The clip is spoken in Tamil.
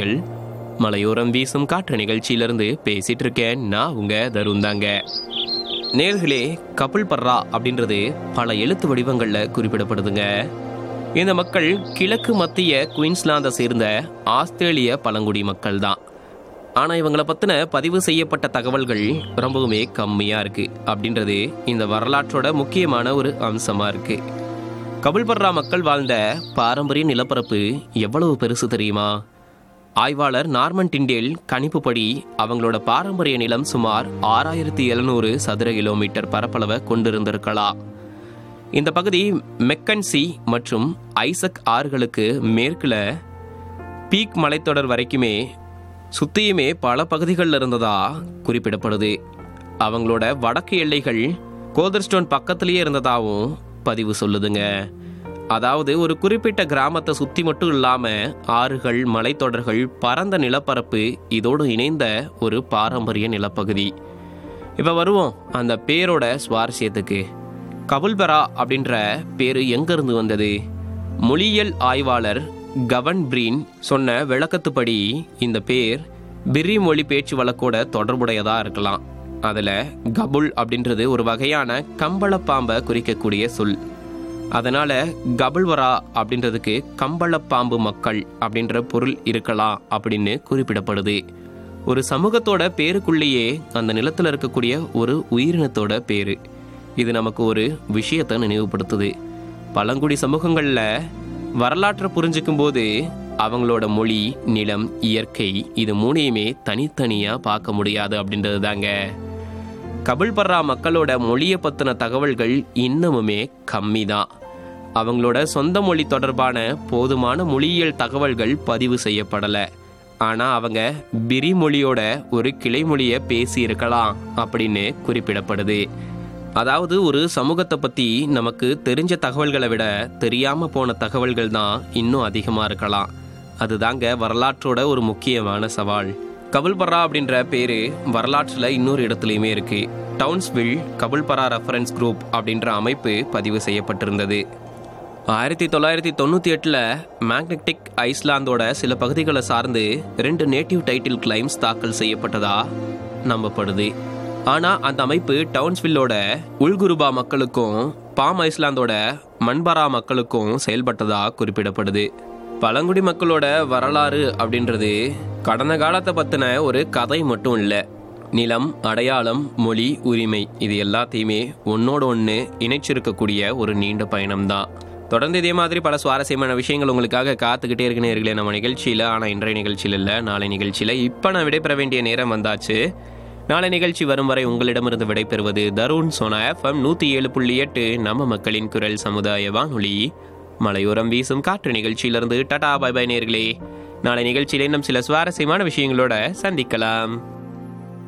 நிகழ்ச்சியில் மலையோரம் வீசும் காற்று நிகழ்ச்சியிலிருந்து பேசிட்டு இருக்கேன் நான் உங்க தருண் தாங்க நேர்களே கபில் பர்ரா அப்படின்றது பல எழுத்து வடிவங்களில் குறிப்பிடப்படுதுங்க இந்த மக்கள் கிழக்கு மத்திய குயின்ஸ்லாந்தை சேர்ந்த ஆஸ்திரேலிய பழங்குடி மக்கள் தான் ஆனால் இவங்களை பற்றின பதிவு செய்யப்பட்ட தகவல்கள் ரொம்பவுமே கம்மியாக இருக்குது அப்படின்றது இந்த வரலாற்றோட முக்கியமான ஒரு அம்சமாக இருக்குது கபில்பர்ரா மக்கள் வாழ்ந்த பாரம்பரிய நிலப்பரப்பு எவ்வளவு பெருசு தெரியுமா ஆய்வாளர் நார்மன் டிண்டேல் கணிப்புப்படி அவங்களோட பாரம்பரிய நிலம் சுமார் ஆறாயிரத்தி எழுநூறு சதுர கிலோமீட்டர் பரப்பளவை கொண்டிருந்திருக்கலாம் இந்த பகுதி மெக்கன்சி மற்றும் ஐசக் ஆறுகளுக்கு மேற்குல பீக் மலைத்தொடர் வரைக்குமே சுத்தியுமே பல பகுதிகளில் இருந்ததா குறிப்பிடப்படுது அவங்களோட வடக்கு எல்லைகள் கோதர்ஸ்டோன் பக்கத்திலேயே இருந்ததாகவும் பதிவு சொல்லுதுங்க அதாவது ஒரு குறிப்பிட்ட கிராமத்தை சுத்தி மட்டும் இல்லாம ஆறுகள் மலைத்தொடர்கள் பரந்த நிலப்பரப்பு இதோடு இணைந்த ஒரு பாரம்பரிய நிலப்பகுதி இப்ப வருவோம் அந்த பேரோட சுவாரஸ்யத்துக்கு கபுல்பரா அப்படின்ற பேரு எங்க இருந்து வந்தது மொழியியல் ஆய்வாளர் கவன் பிரீன் சொன்ன விளக்கத்துப்படி இந்த பேர் பிரி மொழி பேச்சு வழக்கோட தொடர்புடையதா இருக்கலாம் அதுல கபுல் அப்படின்றது ஒரு வகையான கம்பளப்பாம்பை குறிக்கக்கூடிய சொல் அதனால கபுல்வரா அப்படின்றதுக்கு கம்பளப்பாம்பு மக்கள் அப்படின்ற பொருள் இருக்கலாம் அப்படின்னு குறிப்பிடப்படுது ஒரு சமூகத்தோட பேருக்குள்ளேயே அந்த நிலத்துல இருக்கக்கூடிய ஒரு உயிரினத்தோட பேரு இது நமக்கு ஒரு விஷயத்தை நினைவுபடுத்துது பழங்குடி சமூகங்கள்ல வரலாற்றை புரிஞ்சுக்கும் போது அவங்களோட மொழி நிலம் இயற்கை இது மூணையுமே தனித்தனியா பார்க்க முடியாது அப்படின்றது தாங்க கபில்பர்ரா மக்களோட மொழியை பற்றின தகவல்கள் இன்னமுமே கம்மி தான் அவங்களோட சொந்த மொழி தொடர்பான போதுமான மொழியியல் தகவல்கள் பதிவு செய்யப்படலை ஆனால் அவங்க பிரி மொழியோட ஒரு கிளை மொழியை பேசி இருக்கலாம் அப்படின்னு குறிப்பிடப்படுது அதாவது ஒரு சமூகத்தை பற்றி நமக்கு தெரிஞ்ச தகவல்களை விட தெரியாமல் போன தகவல்கள் தான் இன்னும் அதிகமாக இருக்கலாம் அதுதாங்க வரலாற்றோட ஒரு முக்கியமான சவால் கபுல்பரா அப்படின்ற பேரு வரலாற்றுல இன்னொரு இடத்துலையுமே இருக்கு டவுன்ஸ்வில் கபுல்பரா ரெஃபரன்ஸ் குரூப் அப்படின்ற அமைப்பு பதிவு செய்யப்பட்டிருந்தது ஆயிரத்தி தொள்ளாயிரத்தி தொண்ணூற்றி எட்டில் மேக்னெட்டிக் ஐஸ்லாந்தோட சில பகுதிகளை சார்ந்து ரெண்டு நேட்டிவ் டைட்டில் கிளைம்ஸ் தாக்கல் செய்யப்பட்டதா நம்பப்படுது ஆனால் அந்த அமைப்பு டவுன்ஸ்வில்லோட உள்குருபா மக்களுக்கும் பாம் ஐஸ்லாந்தோட மண்பரா மக்களுக்கும் செயல்பட்டதா குறிப்பிடப்படுது பழங்குடி மக்களோட வரலாறு அப்படின்றது கடந்த காலத்தை பற்றின ஒரு கதை மட்டும் இல்லை நிலம் அடையாளம் மொழி உரிமை இது எல்லாத்தையுமே ஒன்னோட ஒன்று இணைச்சிருக்கக்கூடிய ஒரு நீண்ட பயணம்தான் தொடர்ந்து இதே மாதிரி பல சுவாரஸ்யமான விஷயங்கள் உங்களுக்காக காத்துக்கிட்டே இருக்கு நேர்களே நம்ம நிகழ்ச்சியில் ஆனால் இன்றைய நிகழ்ச்சியில் இல்லை நாளை நிகழ்ச்சியில் இப்போ நான் விடைபெற வேண்டிய நேரம் வந்தாச்சு நாளை நிகழ்ச்சி வரும் வரை உங்களிடமிருந்து விடைபெறுவது தருண் சோனா எஃப்எம் நூற்றி ஏழு புள்ளி எட்டு நம்ம மக்களின் குரல் சமுதாய வானொலி மலையோரம் வீசும் காற்று நிகழ்ச்சியிலிருந்து டடா பை பை நேர்களே நாளை நிகழ்ச்சியில் இன்னும் சில சுவாரஸ்யமான விஷயங்களோட சந்திக்கலாம்